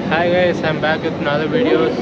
Hi guys I'm back with another videos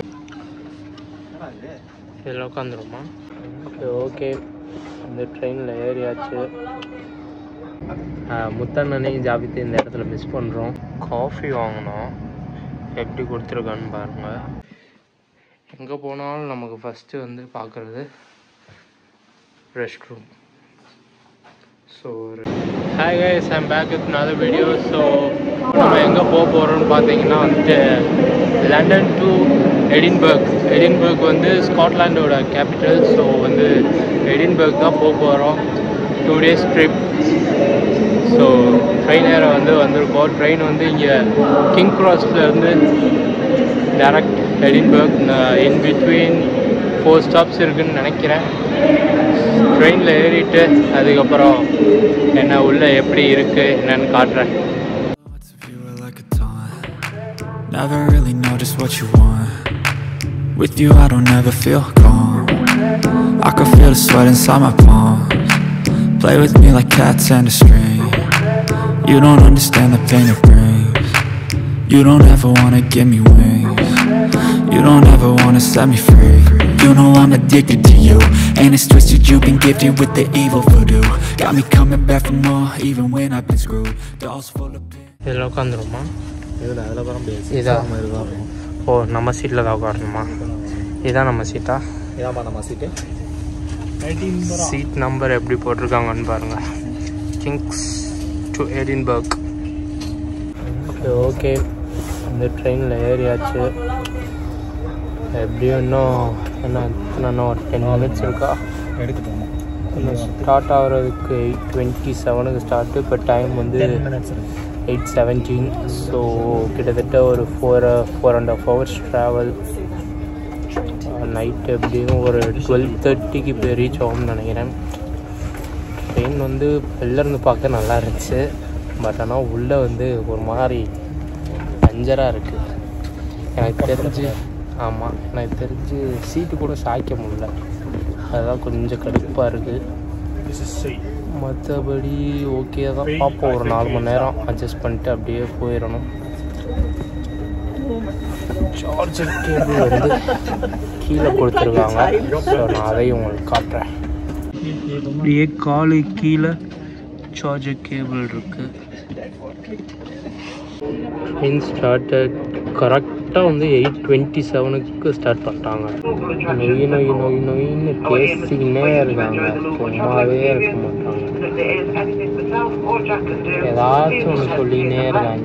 இதில் உட்காந்துருமா okay okay இந்த ட்ரெயினில் ஏறியாச்சு முத்தண்ணனையும் ஜாபித்து இந்த இடத்துல மிஸ் பண்ணுறோம் காஃபி வாங்கினோம் எப்படி கொடுத்துருக்கான்னு பாருங்கள் எங்கே போனாலும் நமக்கு ஃபஸ்ட்டு வந்து பார்க்குறது rest room so hi guys I'm back with another video so நம்ம எங்கே போக போகிறோம்னு பார்த்தீங்கன்னா வந்துட்டு லண்டன் டு எடின்பர்க் எடின்பர்க் வந்து ஸ்காட்லாண்டோட கேபிட்டல் ஸோ வந்து எடின்பர்க் தான் போக போகிறோம் two days trip so train ஏற வந்து வந்திருக்கோம் ட்ரெயின் வந்து இங்கே கிங் இருந்து direct Edinburgh in between four stops இருக்குன்னு நினைக்கிறேன் ட்ரெயினில் ஏறிட்டு அதுக்கப்புறம் என்ன உள்ள எப்படி இருக்குது என்னன்னு காட்டுறேன் Lots of you are like a taunt. Never really know just what you want. With you, I don't ever feel calm. I can feel the sweat inside my palms. Play with me like cats and a string. You don't understand the pain it brings. You don't ever wanna give me wings. You don't ever wanna set me free. You know I'm addicted to you. And it's twisted, you've been gifted with the evil voodoo. Got me coming back for more, even when I've been screwed. Dolls full of pain. இதில் உட்காந்துருமா இதில் அதில் வர முடியாது இதா? மாதிரி தான் இருக்கும் ஓ நம்ம சீட்டில் தான் உட்காரணுமா இதான் நம்ம சீட்டா இதான்ப்பா நம்ம சீட்டு சீட் நம்பர் எப்படி போட்டிருக்காங்கன்னு பாருங்கள் King's to Edinburgh okay okay இந்த ட்ரெயினில் ஏறியாச்சு எப்படியும் இன்னும் என்ன இன்னும் ஒரு டென் மினிட்ஸ் இருக்கா எடுத்து போகணும் இன்னும் ஸ்டார்ட் ஆகிறதுக்கு எயிட் டுவெண்ட்டி செவனுக்கு ஸ்டார்ட்டு இப்போ டைம் வந்து டென் மினிட்ஸ் இருக்கு எயிட் செவன்டீன் ஸோ கிட்டத்தட்ட ஒரு four four and half hours travel night எப்படியும் ஒரு டுவெல் தேர்ட்டிக்கு இப்போ ரீச் ஆகும்னு நினைக்கிறேன் ட்ரெயின் வந்து வெளிலேருந்து பார்க்க நல்லா இருந்துச்சு பட் ஆனால் உள்ளே வந்து ஒரு மாதிரி பஞ்சராக இருக்குது எனக்கு தெரிஞ்சு ஆமாம் எனக்கு தெரிஞ்சு சீட்டு கூட சாய்க்க முடியல அதுதான் கொஞ்சம் கடுப்பாக இருக்குது மற்றபடி ஓகே தான் பார்ப்போம் ஒரு நாலு மணி நேரம் அட்ஜஸ்ட் பண்ணிட்டு அப்படியே போயிடணும் சார்ஜர் கேபிள் வந்து கீழே கொடுத்துருக்காங்க ஸோ நான் அதையும் உங்களுக்கு காட்டுறேன் அப்படியே காலு கீழே சார்ஜர் கேபிள் இருக்கு இன் ஸ்டார்டட் கரெக்டாக வந்து எயிட் டுவெண்ட்டி செவனுக்கு ஸ்டார்ட் பண்ணிட்டாங்க நொய் நொய் நொய் நொயின்னு பேசிக்கினே இருக்காங்க சும்மாவே இருக்க மாட்டாங்க ஏதாச்சும் ஒன்று சொல்லிக்கினே இருக்காங்க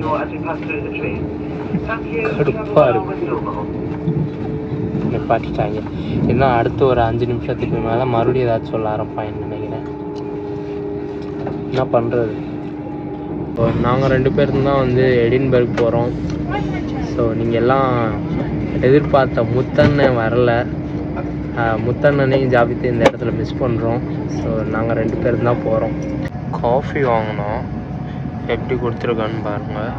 கடுப்பாக இருக்கு நிப்பாட்டிட்டாங்க இன்னும் அடுத்து ஒரு அஞ்சு நிமிஷத்துக்கு மேலே மறுபடியும் ஏதாச்சும் சொல்ல ஆரம்பிப்பாங்கன்னு நினைக்கிறேன் என்ன பண்ணுறது நாங்கள் ரெண்டு பேரும் தான் வந்து எடின்பர்க் போகிறோம் ஸோ நீங்கள் எல்லாம் எதிர்பார்த்த முத்தண்ணன் வரல ஆஹ் முத்தண்ணனையும் ஜாபித்து இந்த இடத்துல மிஸ் பண்ணுறோம் ஸோ நாங்கள் ரெண்டு பேரும் தான் போகிறோம் காஃபி வாங்கினோம் எப்படி கொடுத்துருக்கான்னு பாருங்கள்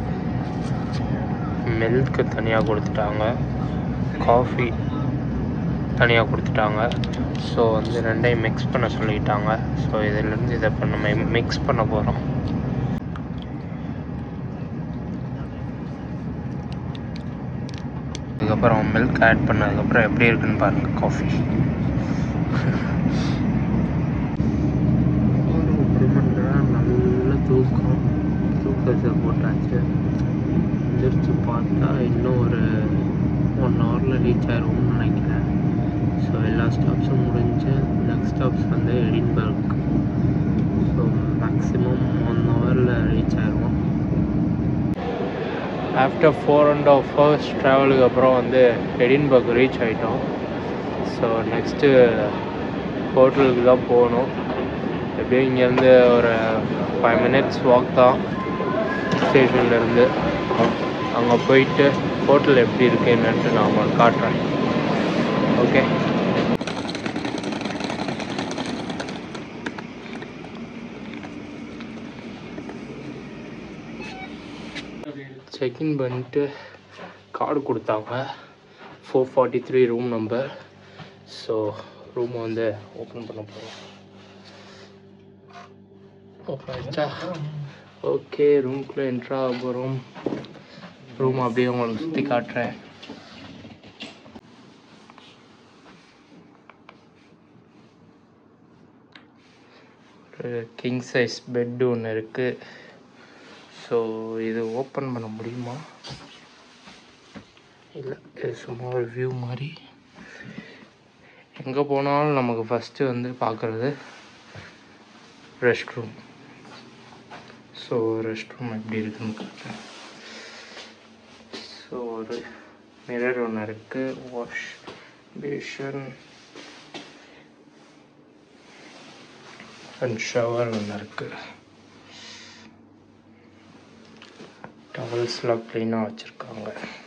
மில்க்கு தனியாக கொடுத்துட்டாங்க காஃபி தனியாக கொடுத்துட்டாங்க ஸோ வந்து ரெண்டையும் மிக்ஸ் பண்ண சொல்லிட்டாங்க ஸோ இதிலேருந்து இதை இப்போ நம்ம மிக்ஸ் பண்ண போகிறோம் அதுக்கப்புறம் மில்க் ஆட் பண்ணதுக்கப்புறம் எப்படி இருக்குன்னு பாருங்கள் காஃபி ஒரு ஒரு மணி நேரம் நல்ல தூக்கம் தூக்கத்தை போட்டாச்சு எந்திரிச்சு பார்த்தா இன்னும் ஒரு ஒன் ஹவரில் ரீச் ஆயிடுவோம்னு நினைக்கிறேன் ஸோ எல்லா ஸ்டாப்ஸும் முடிஞ்சு நெக்ஸ்ட் ஸ்டாப்ஸ் வந்து எடின்பர்க் ஸோ மேக்ஸிமம் ஒன் ஹவரில் ரீச் ஆயிடுவோம் after four and half hours ட்ராவலுக்கு அப்புறம் வந்து எடின்பர்க் ரீச் ஆகிட்டோம் ஸோ நெக்ஸ்ட்டு ஹோட்டலுக்கு தான் போகணும் எப்படியும் இங்கேருந்து ஒரு ஃபைவ் மினிட்ஸ் வாக் தான் ஸ்டேஷன்லேருந்து அங்கே போயிட்டு ஹோட்டல் எப்படி இருக்கு என்னன்ட்டு நான் உங்களுக்கு காட்டுறேன் ஓகே செக்இன் பண்ணிட்டு கார்டு கொடுத்தாங்க four forty three room number so ரூமை வந்து ஓப்பன் பண்ண போகிறோம் ஓப்பன் ஆயிடுச்சா ஓகே ரூம்குள்ளே என்ட்ரா ஆக போகிறோம் ரூம் அப்படியே உங்களுக்கு சுற்றி காட்டுறேன் ஒரு கிங் சைஸ் பெட்டு ஒன்று இருக்குது ஸோ இது ஓப்பன் பண்ண முடியுமா இல்லை இது சும்மா ஒரு வியூ மாதிரி எங்கே போனாலும் நமக்கு ஃபஸ்ட்டு வந்து பார்க்குறது rest room so rest room எப்படி இருக்குன்னு காட்டுறேன் ஸோ ஒரு மிரர் ஒன்று இருக்குது வாஷ் பேஷன் அண்ட் ஷவர் ஒன்று இருக்குது டவல்ஸ்லாம் க்ளீனாக வச்சுருக்காங்க